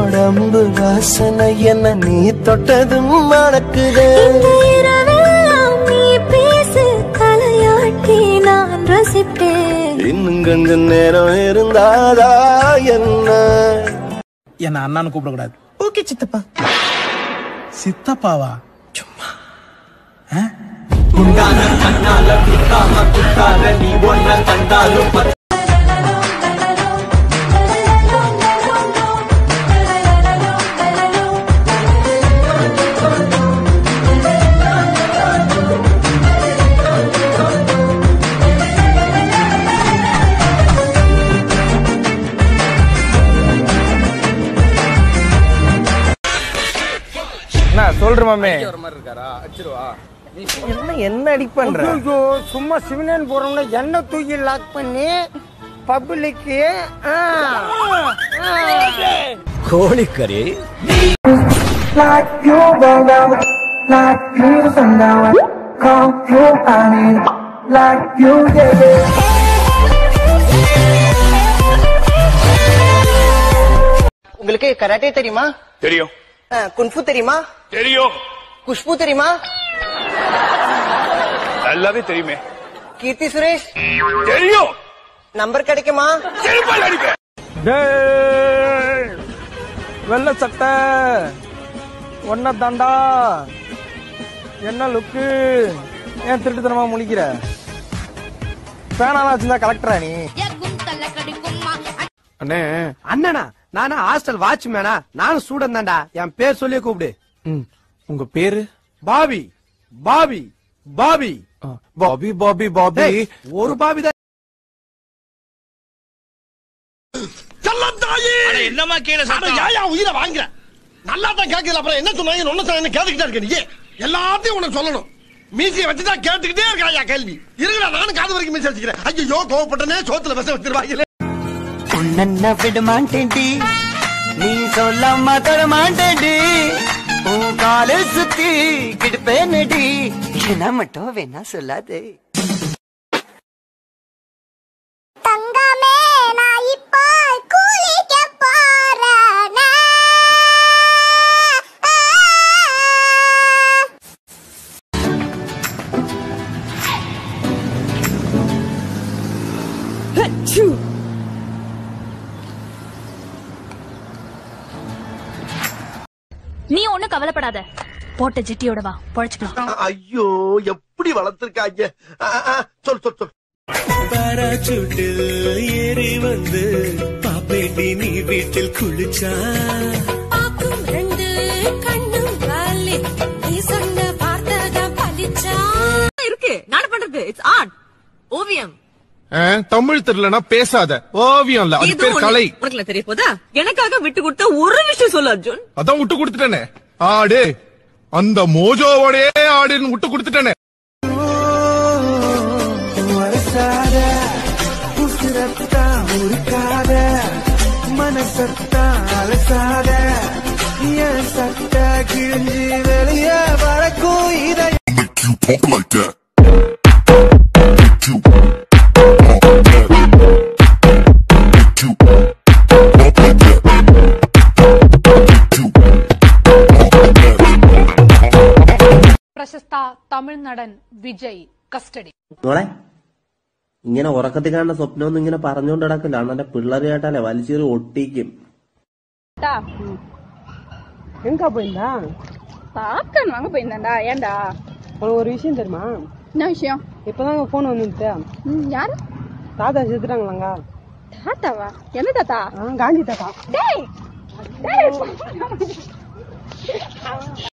உடம்பு வாசனை என்ன நீ தொட்டதும் மணக்குதே இந்த இரவெல்லாம் நீ பேசு தலையாட்டி நான் ரசிப்பேன் இன்னும் கொஞ்ச நேரம் இருந்தாதா என்ன என்ன அண்ணான்னு கூப்பிடக்கூடாது ஓகே சித்தப்பா சித்தப்பாவா சும்மா என்ன சொல்ற மாமே என்ன என்ன அடி பண்ற ஐயோ சும்மா சிவனன் போறோம்னா என்ன தூக்கி லாக் பண்ணி பப்ளிக்கு கோழிக்கறி உங்களுக்கு கராட்டே தெரியுமா தெரியும் அஹ், குன்ஃபு தெரியுமா தெரியும் குஷ்பு தெரியுமா நல்லாவே தெரியுமே கீர்த்தி சுரேஷ் தெரியும் நம்பர் கிடைக்குமா செருப்பால் அடிப்பேன் வெள்ள சட்டை ஒன்ன தாண்டா என்ன லுக்கு ஏன் திருட்டுத்தனமா முழிக்கிற பேனாலாம் வச்சிருந்தா கலெக்டரா நீ அண்ணே அண்ணனா நானா ஹாஸ்டல் வாட்ச்மேனா நானும் ஸ்டூடெண்ட் தான்டா என் பேர் சொல்லியே கூப்பிடு ம், உங்க பேரு பாபி பாபி பாபி ஆ, பாபி பாபி பாபி டேய், ஒரு பாபி தான் என்னமா கீழே ஏயா உயிரை வாங்குற நல்லா தான் கேட்கல அப்புறம் என்ன சொன்னாங்க ஒன்னு சொன்ன கேட்டுக்கிட்டே இருக்க நீ எல்லாத்தையும் உனக்கு சொல்லணும் மீசியை வச்சுதான் கேட்டுக்கிட்டே இருக்காயா கேள்வி இருக்குடா நானும் காது வரைக்கும் மீசி வச்சுக்கிறேன் ஐயோ கோவப்பட்டனே சோத்துல விச வச்சிருவாங்களே உன்ன விட மாட்டேன்டி நீ சொல்லாம தர மாட்டேன்டி உன் காலை சுத்தி கிடுப்பேனடி என்ன மட்டும் வேணா சொல்லாதே தங்கமே நான் இப்போ குளிக்க போறேனே. நீ ஒண்ணும் கவலைப்படாத போட்ட ஜெட்டியோட வா பொழைச்சுக்கலாம் ஐயோ எப்படி வளர்த்திருக்காங்க ஆ, ஆ, சொல் சொல் சொல் பாராசூட்டில் ஏறி வந்து பாப்பேண்டி நீ வீட்டில் குளிச்சா பாக்கும் ரெண்டு கண்ணும் வலி. நீ சொன்ன வார்த்தை தான் பலிச்சா. இருக்கு நான் பண்றது இட்ஸ் ஆர்ட் ஓவியம் தமிழ் தெரியலனா பேசாத ஓவியம் இல்ல அது பேர் கலை உனக்கு தெரிய போதா எனக்காக விட்டு கொடுத்த ஒரு விஷயம் சொல்லு அர்ஜுன் அதான் விட்டு கொடுத்துட்டேனே ஆடு அந்த மோஜோவோடே ஆடுன்னு விட்டு கொடுத்துட்டேனே வரசாத உசுரத்தா உருக்காத மனசத்தா அலசாத என் சட்ட கிழிஞ்சி வெளியே வரக்கும் இதை പ്രശസ്ത തമിഴ് നടൻ വിജയ് കസ്റ്റഡി മോളെ ഇങ്ങനെ ഉറക്കത്തിൽ കാണുന്ന സ്വപ്നം ഒന്നും ഇങ്ങനെ പറഞ്ഞുകൊണ്ട് നടക്കില്ല അണ്ണന്റെ പിള്ളേർ കേട്ടാലേ വലിച്ചേറി ഒട്ടിക്കും எங்க போயிருந்தா பாப்கார்ன் வாங்க போயிருந்தேன்டா ஏன்டா உனக்கு ஒரு விஷயம் தெரியுமா என்ன விஷயம் இப்பதாங்க போன் வந்துட்டு யாரு தாத்தா செத்துட்டாங்களாங்க தாத்தாவா என்ன தாத்தா காந்தி தாத்தா டேய் டேய்